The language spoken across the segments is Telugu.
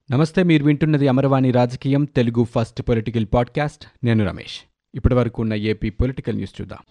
నమస్తే మీరు వింటున్నది అమరవాణి రాజకీయం తెలుగు ఫస్ట్ పొలిటికల్ పాడ్కాస్ట్ నేను రమేష్ ఇప్పటి వరకు ఉన్న ఏపీ పొలిటికల్ న్యూస్ చూద్దాం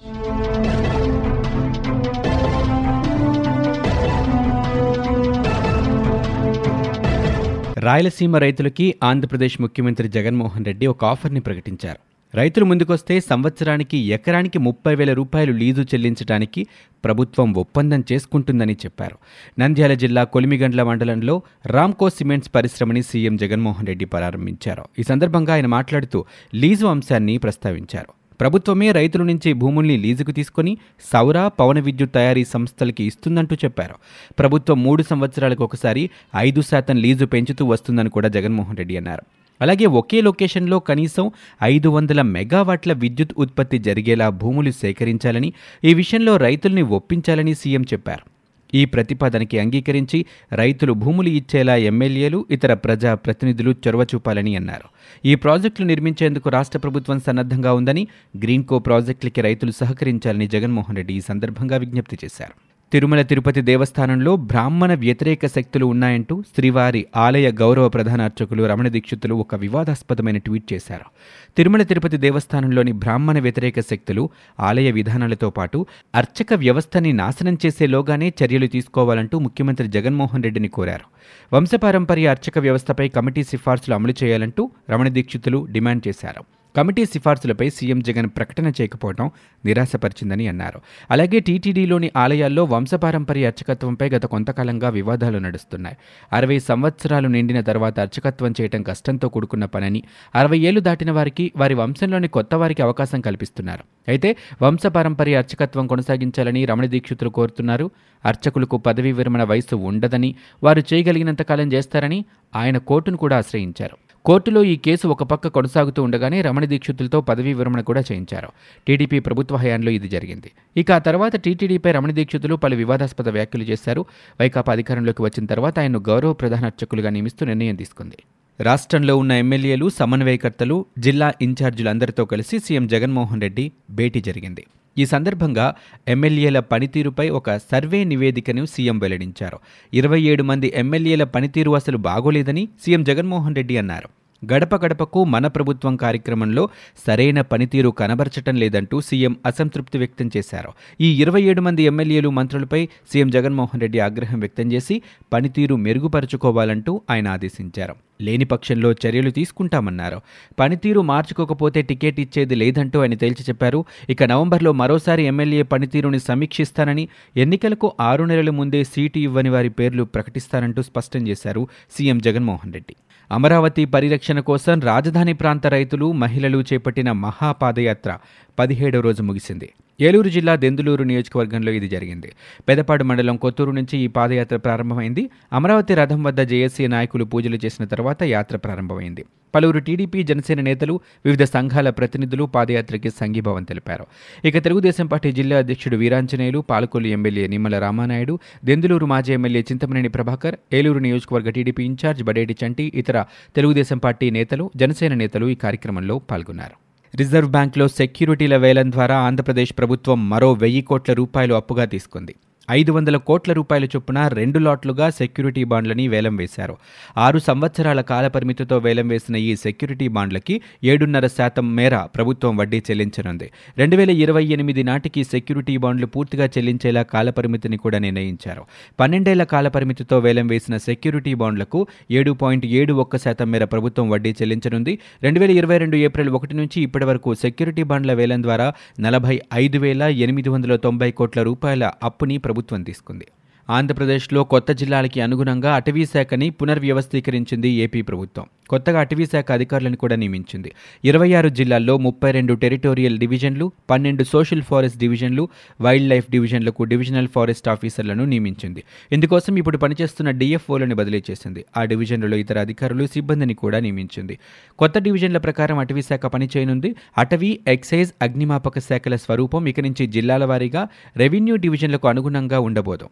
రాయలసీమ రైతులకి ఆంధ్రప్రదేశ్ ముఖ్యమంత్రి జగన్మోహన్ రెడ్డి ఒక ఆఫర్ని ప్రకటించారు రైతులు ముందుకొస్తే సంవత్సరానికి ఎకరానికి ముప్పై వేల రూపాయలు లీజు చెల్లించడానికి ప్రభుత్వం ఒప్పందం చేసుకుంటుందని చెప్పారు నంద్యాల జిల్లా కొలిమిగండ్ల మండలంలో రామ్కో సిమెంట్స్ పరిశ్రమని సీఎం జగన్మోహన్ రెడ్డి ప్రారంభించారు ఈ సందర్భంగా ఆయన మాట్లాడుతూ లీజు అంశాన్ని ప్రస్తావించారు ప్రభుత్వమే రైతుల నుంచి భూముల్ని లీజుకు తీసుకుని సౌర పవన విద్యుత్ తయారీ సంస్థలకి ఇస్తుందంటూ చెప్పారు ప్రభుత్వం మూడు సంవత్సరాలకు ఒకసారి ఐదు శాతం లీజు పెంచుతూ వస్తుందని కూడా జగన్మోహన్ రెడ్డి అన్నారు అలాగే ఒకే లొకేషన్లో కనీసం ఐదు వందల మెగావాట్ల విద్యుత్ ఉత్పత్తి జరిగేలా భూములు సేకరించాలని ఈ విషయంలో రైతుల్ని ఒప్పించాలని సీఎం చెప్పారు ఈ ప్రతిపాదనకి అంగీకరించి రైతులు భూములు ఇచ్చేలా ఎమ్మెల్యేలు ఇతర ప్రజా ప్రతినిధులు చొరవ చూపాలని అన్నారు ఈ ప్రాజెక్టులు నిర్మించేందుకు రాష్ట్ర ప్రభుత్వం సన్నద్ధంగా ఉందని గ్రీన్కో ప్రాజెక్టులకి రైతులు సహకరించాలని జగన్మోహన్ రెడ్డి ఈ సందర్భంగా విజ్ఞప్తి చేశారు తిరుమల తిరుపతి దేవస్థానంలో బ్రాహ్మణ వ్యతిరేక శక్తులు ఉన్నాయంటూ శ్రీవారి ఆలయ గౌరవ ప్రధాన అర్చకులు రమణ దీక్షితులు ఒక వివాదాస్పదమైన ట్వీట్ చేశారు తిరుమల తిరుపతి దేవస్థానంలోని బ్రాహ్మణ వ్యతిరేక శక్తులు ఆలయ విధానాలతో పాటు అర్చక వ్యవస్థని నాశనం చేసేలోగానే చర్యలు తీసుకోవాలంటూ ముఖ్యమంత్రి జగన్మోహన్ రెడ్డిని కోరారు వంశపారంపర్య అర్చక వ్యవస్థపై కమిటీ సిఫార్సులు అమలు చేయాలంటూ రమణ దీక్షితులు డిమాండ్ చేశారు కమిటీ సిఫార్సులపై సీఎం జగన్ ప్రకటన చేయకపోవడం నిరాశపరిచిందని అన్నారు అలాగే టీటీడీలోని ఆలయాల్లో వంశపారంపర్య అర్చకత్వంపై గత కొంతకాలంగా వివాదాలు నడుస్తున్నాయి అరవై సంవత్సరాలు నిండిన తర్వాత అర్చకత్వం చేయడం కష్టంతో కూడుకున్న పనని అరవై ఏళ్లు దాటిన వారికి వారి వంశంలోని కొత్త వారికి అవకాశం కల్పిస్తున్నారు అయితే వంశపారంపర్య అర్చకత్వం కొనసాగించాలని రమణ దీక్షితులు కోరుతున్నారు అర్చకులకు పదవీ విరమణ వయసు ఉండదని వారు చేయగలిగినంతకాలం చేస్తారని ఆయన కోర్టును కూడా ఆశ్రయించారు కోర్టులో ఈ కేసు ఒక పక్క కొనసాగుతూ ఉండగానే రమణ దీక్షితులతో పదవీ విరమణ కూడా చేయించారు టీడీపీ ప్రభుత్వ హయాంలో ఇది జరిగింది ఇక ఆ తర్వాత టీటీడీపై రమణ దీక్షితులు పలు వివాదాస్పద వ్యాఖ్యలు చేశారు వైకాపా అధికారంలోకి వచ్చిన తర్వాత ఆయన్ను గౌరవ ప్రధాన అర్చకులుగా నియమిస్తూ నిర్ణయం తీసుకుంది రాష్ట్రంలో ఉన్న ఎమ్మెల్యేలు సమన్వయకర్తలు జిల్లా ఇన్ఛార్జీలందరితో కలిసి సీఎం జగన్మోహన్ రెడ్డి భేటీ జరిగింది ఈ సందర్భంగా ఎమ్మెల్యేల పనితీరుపై ఒక సర్వే నివేదికను సీఎం వెల్లడించారు ఇరవై ఏడు మంది ఎమ్మెల్యేల పనితీరు అసలు బాగోలేదని సీఎం జగన్మోహన్ రెడ్డి అన్నారు గడప గడపకు మన ప్రభుత్వం కార్యక్రమంలో సరైన పనితీరు కనబరచటం లేదంటూ సీఎం అసంతృప్తి వ్యక్తం చేశారు ఈ ఇరవై ఏడు మంది ఎమ్మెల్యేలు మంత్రులపై సీఎం జగన్మోహన్ రెడ్డి ఆగ్రహం వ్యక్తం చేసి పనితీరు మెరుగుపరుచుకోవాలంటూ ఆయన ఆదేశించారు లేని పక్షంలో చర్యలు తీసుకుంటామన్నారు పనితీరు మార్చుకోకపోతే టికెట్ ఇచ్చేది లేదంటూ ఆయన తేల్చి చెప్పారు ఇక నవంబర్లో మరోసారి ఎమ్మెల్యే పనితీరుని సమీక్షిస్తానని ఎన్నికలకు ఆరు నెలల ముందే సీటు ఇవ్వని వారి పేర్లు ప్రకటిస్తానంటూ స్పష్టం చేశారు సీఎం జగన్మోహన్ రెడ్డి అమరావతి పరిరక్షణ కోసం రాజధాని ప్రాంత రైతులు మహిళలు చేపట్టిన మహాపాదయాత్ర పదిహేడో రోజు ముగిసింది ఏలూరు జిల్లా దెందులూరు నియోజకవర్గంలో ఇది జరిగింది పెదపాడు మండలం కొత్తూరు నుంచి ఈ పాదయాత్ర ప్రారంభమైంది అమరావతి రథం వద్ద జేఏసీ నాయకులు పూజలు చేసిన తర్వాత యాత్ర ప్రారంభమైంది పలువురు టీడీపీ జనసేన నేతలు వివిధ సంఘాల ప్రతినిధులు పాదయాత్రకి సంఘీభావం తెలిపారు ఇక తెలుగుదేశం పార్టీ జిల్లా అధ్యక్షుడు వీరాంజనేయులు పాలకొల్లు ఎమ్మెల్యే నిమ్మల రామానాయుడు దెందులూరు మాజీ ఎమ్మెల్యే చింతమనేని ప్రభాకర్ ఏలూరు నియోజకవర్గ టీడీపీ ఇన్ఛార్జ్ బడేటి చంటి ఇతర తెలుగుదేశం పార్టీ నేతలు జనసేన నేతలు ఈ కార్యక్రమంలో పాల్గొన్నారు రిజర్వ్ బ్యాంక్లో సెక్యూరిటీల వేలం ద్వారా ఆంధ్రప్రదేశ్ ప్రభుత్వం మరో వెయ్యి కోట్ల రూపాయలు అప్పుగా తీసుకుంది ఐదు వందల కోట్ల రూపాయల చొప్పున రెండు లాట్లుగా సెక్యూరిటీ బాండ్లని వేలం వేశారు ఆరు సంవత్సరాల కాల పరిమితితో వేలం వేసిన ఈ సెక్యూరిటీ బాండ్లకి ఏడున్నర శాతం మేర ప్రభుత్వం వడ్డీ చెల్లించనుంది రెండు వేల ఇరవై ఎనిమిది నాటికి సెక్యూరిటీ బాండ్లు పూర్తిగా చెల్లించేలా కాలపరిమితిని కూడా నిర్ణయించారు పన్నెండేళ్ల కాలపరిమితితో వేలం వేసిన సెక్యూరిటీ బాండ్లకు ఏడు పాయింట్ ఏడు ఒక్క శాతం మేర ప్రభుత్వం వడ్డీ చెల్లించనుంది రెండు వేల ఇరవై రెండు ఏప్రిల్ ఒకటి నుంచి ఇప్పటి వరకు సెక్యూరిటీ బాండ్ల వేలం ద్వారా నలభై ఐదు వేల ఎనిమిది వందల తొంభై కోట్ల రూపాయల అప్పుని ప్రభుత్వం తీసుకుంది ఆంధ్రప్రదేశ్లో కొత్త జిల్లాలకి అనుగుణంగా అటవీ శాఖని పునర్వ్యవస్థీకరించింది ఏపీ ప్రభుత్వం కొత్తగా అటవీ శాఖ అధికారులను కూడా నియమించింది ఇరవై ఆరు జిల్లాల్లో ముప్పై రెండు టెరిటోరియల్ డివిజన్లు పన్నెండు సోషల్ ఫారెస్ట్ డివిజన్లు వైల్డ్ లైఫ్ డివిజన్లకు డివిజనల్ ఫారెస్ట్ ఆఫీసర్లను నియమించింది ఇందుకోసం ఇప్పుడు పనిచేస్తున్న డిఎఫ్ఓలను బదిలీ చేసింది ఆ డివిజన్లలో ఇతర అధికారులు సిబ్బందిని కూడా నియమించింది కొత్త డివిజన్ల ప్రకారం అటవీ శాఖ పనిచేయనుంది అటవీ ఎక్సైజ్ అగ్నిమాపక శాఖల స్వరూపం ఇక నుంచి జిల్లాల వారీగా రెవెన్యూ డివిజన్లకు అనుగుణంగా ఉండబోదు ఒక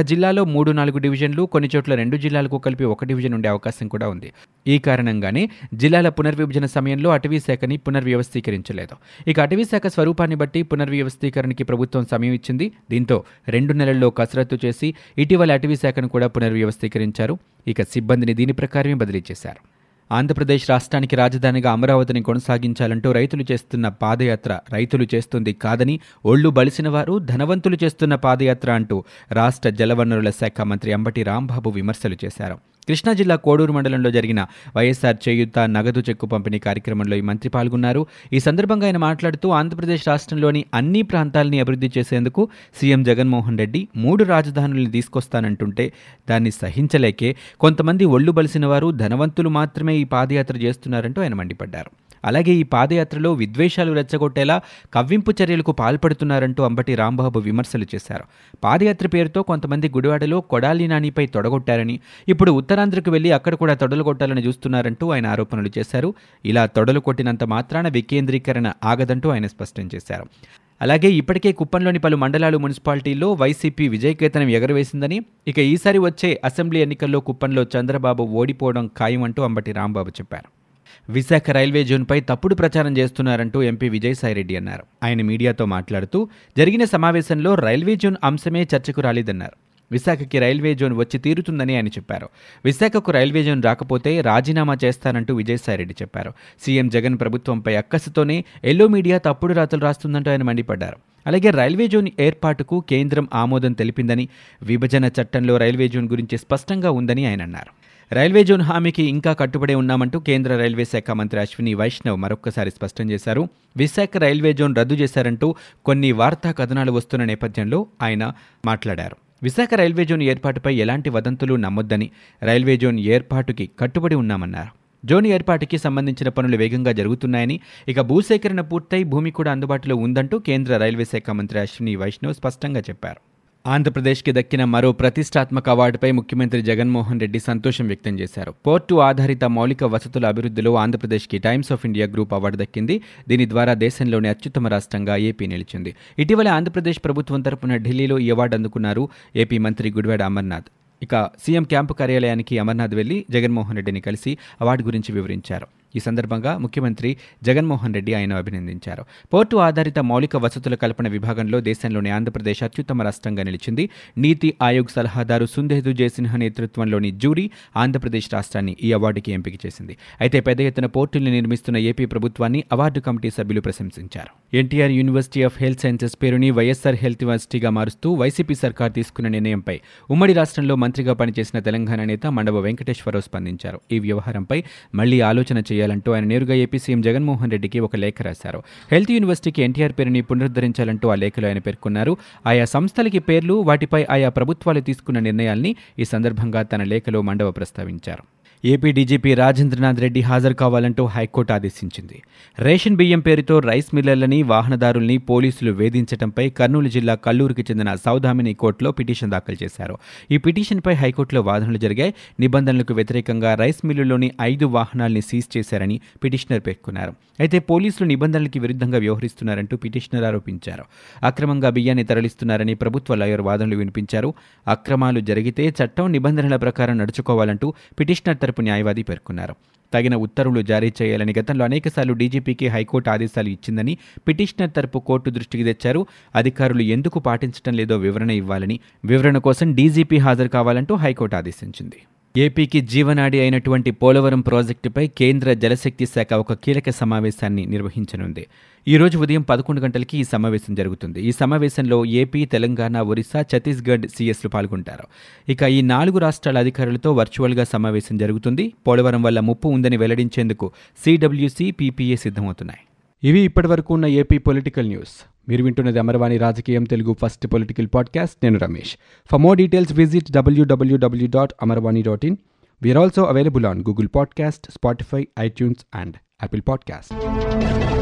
జిల్లాలో మూడు నాలుగు డివిజన్లు కొన్ని చోట్ల రెండు జిల్లాలకు కలిపి ఒక డివిజన్ ఉండే అవకాశం కూడా ఉంది ఈ కారణంగానే జిల్లాల పునర్విభజన సమయంలో అటవీ శాఖని పునర్వ్యవస్థీకరించలేదు ఇక అటవీ శాఖ స్వరూపాన్ని బట్టి పునర్వ్యవస్థీకరణకి ప్రభుత్వం సమయం ఇచ్చింది దీంతో రెండు నెలల్లో కసరత్తు చేసి ఇటీవల అటవీ శాఖను కూడా పునర్వ్యవస్థీకరించారు ఇక సిబ్బందిని దీని ప్రకారమే బదిలీ చేశారు ఆంధ్రప్రదేశ్ రాష్ట్రానికి రాజధానిగా అమరావతిని కొనసాగించాలంటూ రైతులు చేస్తున్న పాదయాత్ర రైతులు చేస్తుంది కాదని ఒళ్లు బలిసిన వారు ధనవంతులు చేస్తున్న పాదయాత్ర అంటూ రాష్ట్ర జలవనరుల శాఖ మంత్రి అంబటి రాంబాబు విమర్శలు చేశారు కృష్ణా జిల్లా కోడూరు మండలంలో జరిగిన వైఎస్ఆర్ చేయుత నగదు చెక్కు పంపిణీ కార్యక్రమంలో ఈ మంత్రి పాల్గొన్నారు ఈ సందర్భంగా ఆయన మాట్లాడుతూ ఆంధ్రప్రదేశ్ రాష్ట్రంలోని అన్ని ప్రాంతాలని అభివృద్ధి చేసేందుకు సీఎం జగన్మోహన్ రెడ్డి మూడు రాజధానుల్ని తీసుకొస్తానంటుంటే దాన్ని సహించలేకే కొంతమంది ఒళ్లు బలిసిన వారు ధనవంతులు మాత్రమే ఈ పాదయాత్ర చేస్తున్నారంటూ ఆయన మండిపడ్డారు అలాగే ఈ పాదయాత్రలో విద్వేషాలు రెచ్చగొట్టేలా కవ్వింపు చర్యలకు పాల్పడుతున్నారంటూ అంబటి రాంబాబు విమర్శలు చేశారు పాదయాత్ర పేరుతో కొంతమంది గుడివాడలో కొడాలి నానిపై తొడగొట్టారని ఇప్పుడు ఉత్తరాంధ్రకు వెళ్లి అక్కడ కూడా తొడలు కొట్టాలని చూస్తున్నారంటూ ఆయన ఆరోపణలు చేశారు ఇలా తొడలు కొట్టినంత మాత్రాన వికేంద్రీకరణ ఆగదంటూ ఆయన స్పష్టం చేశారు అలాగే ఇప్పటికే కుప్పంలోని పలు మండలాలు మున్సిపాలిటీల్లో వైసీపీ విజయకేతనం ఎగరవేసిందని ఇక ఈసారి వచ్చే అసెంబ్లీ ఎన్నికల్లో కుప్పంలో చంద్రబాబు ఓడిపోవడం ఖాయం అంటూ అంబటి రాంబాబు చెప్పారు విశాఖ రైల్వే జోన్పై తప్పుడు ప్రచారం చేస్తున్నారంటూ ఎంపీ విజయసాయిరెడ్డి అన్నారు ఆయన మీడియాతో మాట్లాడుతూ జరిగిన సమావేశంలో రైల్వే జోన్ అంశమే చర్చకు రాలేదన్నారు విశాఖకి రైల్వే జోన్ వచ్చి తీరుతుందని ఆయన చెప్పారు విశాఖకు రైల్వే జోన్ రాకపోతే రాజీనామా చేస్తానంటూ విజయసాయిరెడ్డి చెప్పారు సీఎం జగన్ ప్రభుత్వంపై అక్కసుతోనే ఎల్లో మీడియా తప్పుడు రాతలు రాస్తుందంటూ ఆయన మండిపడ్డారు అలాగే రైల్వే జోన్ ఏర్పాటుకు కేంద్రం ఆమోదం తెలిపిందని విభజన చట్టంలో రైల్వే జోన్ గురించి స్పష్టంగా ఉందని ఆయన అన్నారు రైల్వే జోన్ హామీకి ఇంకా కట్టుబడి ఉన్నామంటూ కేంద్ర రైల్వే శాఖ మంత్రి అశ్విని వైష్ణవ్ మరొక్కసారి స్పష్టం చేశారు విశాఖ రైల్వే జోన్ రద్దు చేశారంటూ కొన్ని వార్తా కథనాలు వస్తున్న నేపథ్యంలో ఆయన మాట్లాడారు విశాఖ రైల్వే జోన్ ఏర్పాటుపై ఎలాంటి వదంతులు నమ్మొద్దని రైల్వే జోన్ ఏర్పాటుకి కట్టుబడి ఉన్నామన్నారు జోన్ ఏర్పాటుకి సంబంధించిన పనులు వేగంగా జరుగుతున్నాయని ఇక భూసేకరణ పూర్తయి భూమి కూడా అందుబాటులో ఉందంటూ కేంద్ర రైల్వే శాఖ మంత్రి అశ్విని వైష్ణవ్ స్పష్టంగా చెప్పారు ఆంధ్రప్రదేశ్కి దక్కిన మరో ప్రతిష్టాత్మక అవార్డుపై ముఖ్యమంత్రి జగన్మోహన్ రెడ్డి సంతోషం వ్యక్తం చేశారు పోర్టు ఆధారిత మౌలిక వసతుల అభివృద్ధిలో ఆంధ్రప్రదేశ్కి Times of India group award దక్కింది దీని ద్వారా దేశంలోని అత్యుత్తమ రాష్ట్రంగా ఏపీ నిలిచింది ఇటీవల ఆంధ్రప్రదేశ్ ప్రభుత్వం తరపున ఢిల్లీలో ఈ అవార్డు అందుకున్నారు ఏపీ మంత్రి గుడివాడ అమర్నాథ్ ఇక సీఎం క్యాంపు కార్యాలయానికి అమర్నాథ్ వెళ్లి జగన్మోహన్ రెడ్డిని కలిసి అవార్డు గురించి వివరించారు ఈ సందర్భంగా ముఖ్యమంత్రి జగన్మోహన్ రెడ్డి ఆయన అభినందించారు పోర్టు ఆధారిత మౌలిక వసతుల కల్పన విభాగంలో దేశంలోని ఆంధ్రప్రదేశ్ అత్యుత్తమ రాష్ట్రంగా నిలిచింది నీతి ఆయోగ్ సలహాదారు సుందేదు జయసిన్హ నేతృత్వంలోని జ్యూరీ ఆంధ్రప్రదేశ్ రాష్ట్రాన్ని ఈ అవార్డుకి ఎంపిక చేసింది అయితే పెద్ద ఎత్తున పోర్టుల్ని నిర్మిస్తున్న ఏపీ ప్రభుత్వాన్ని అవార్డు కమిటీ సభ్యులు ప్రశంసించారు NTR university of health sciences పేరుని వైఎస్ఆర్ హెల్త్ యూనివర్సిటీగా మారుస్తూ వైసీపీ సర్కార్ తీసుకున్న నిర్ణయంపై ఉమ్మడి రాష్ట్రంలో మంత్రిగా పనిచేసిన తెలంగాణ నేత మండవ వెంకటేశ్వరరావు స్పందించారు ఈ వ్యవహారంపై మళ్లీ ఆలోచన చేయాలంటూ ఆయన నేరుగా ఏపీ సీఎం జగన్మోహన్ రెడ్డికి ఒక లేఖ రాశారు హెల్త్ యూనివర్సిటీకి ఎన్టీఆర్ పేరుని పునరుద్ధరించాలంటూ ఆ లేఖలో ఆయన పేర్కొన్నారు ఆయా సంస్థలకి పేర్లు వాటిపై ఆయా ప్రభుత్వాలు తీసుకున్న నిర్ణయాల్ని ఈ సందర్భంగా తన లేఖలో మండవ ప్రస్తావించారు ఏపీ డీజీపీ రాజేంద్రనాథ్ రెడ్డి హాజరు కావాలంటూ హైకోర్టు ఆదేశించింది రేషన్ బియ్యం పేరుతో రైస్ మిల్లర్లని వాహనదారుల్ని పోలీసులు వేధించడంపై కర్నూలు జిల్లా కల్లూరుకి చెందిన సౌదామిని కోర్టులో పిటిషన్ దాఖలు చేశారు ఈ పిటిషన్పై హైకోర్టులో వాదనలు జరిగాయి నిబంధనలకు వ్యతిరేకంగా రైస్ మిల్లులోని ఐదు వాహనాల్ని సీజ్ చేశారని పిటిషనర్ పేర్కొన్నారు అయితే పోలీసులు నిబంధనలకి విరుద్ధంగా వ్యవహరిస్తున్నారంటూ పిటిషనర్ ఆరోపించారు అక్రమంగా బియ్యాన్ని తరలిస్తున్నారని ప్రభుత్వ లాయర్ వాదనలు వినిపించారు అక్రమాలు జరిగితే చట్టం నిబంధనల ప్రకారం నడుచుకోవాలంటూ పిటిషనర్ తరపు న్యాయవాది పేర్కొన్నారు తగిన ఉత్తర్వులు జారీ చేయాలని గతంలో అనేకసార్లు డీజీపీకి హైకోర్టు ఆదేశాలు ఇచ్చిందని పిటిషనర్ తరపు కోర్టు దృష్టికి తెచ్చారు అధికారులు ఎందుకు పాటించడం లేదో వివరణ ఇవ్వాలని వివరణ కోసం డీజీపీ హాజరు కావాలంటూ హైకోర్టు ఆదేశించింది ఏపీకి జీవనాడి అయినటువంటి పోలవరం ప్రాజెక్టుపై కేంద్ర జలశక్తి శాఖ ఒక కీలక సమావేశాన్ని నిర్వహించనుంది ఈ రోజు ఉదయం పదకొండు గంటలకి ఈ సమావేశం జరుగుతుంది ఈ సమావేశంలో ఏపీ తెలంగాణ ఒరిస్సా ఛత్తీస్గఢ్ సీఎస్లు పాల్గొంటారు ఇక ఈ నాలుగు రాష్ట్రాల అధికారులతో వర్చువల్గా సమావేశం జరుగుతుంది పోలవరం వల్ల ముప్పు ఉందని వెల్లడించేందుకు సిడబ్ల్యూసీ పీపీఏ సిద్ధమవుతున్నాయి ఇవి ఇప్పటివరకు ఉన్న ఏపీ పొలిటికల్ న్యూస్ మీరు వింటున్నది అమర్వాణి రాజకీయం తెలుగు ఫస్ట్ పొలిటికల్ పాడ్కాస్ట్ నేను Ramesh for more details visit డబ్ల్యూడబ్ల్యూడబ్ల్యూ dot Amarvani dot in we're also available on Google podcast Spotify iTunes and Apple podcast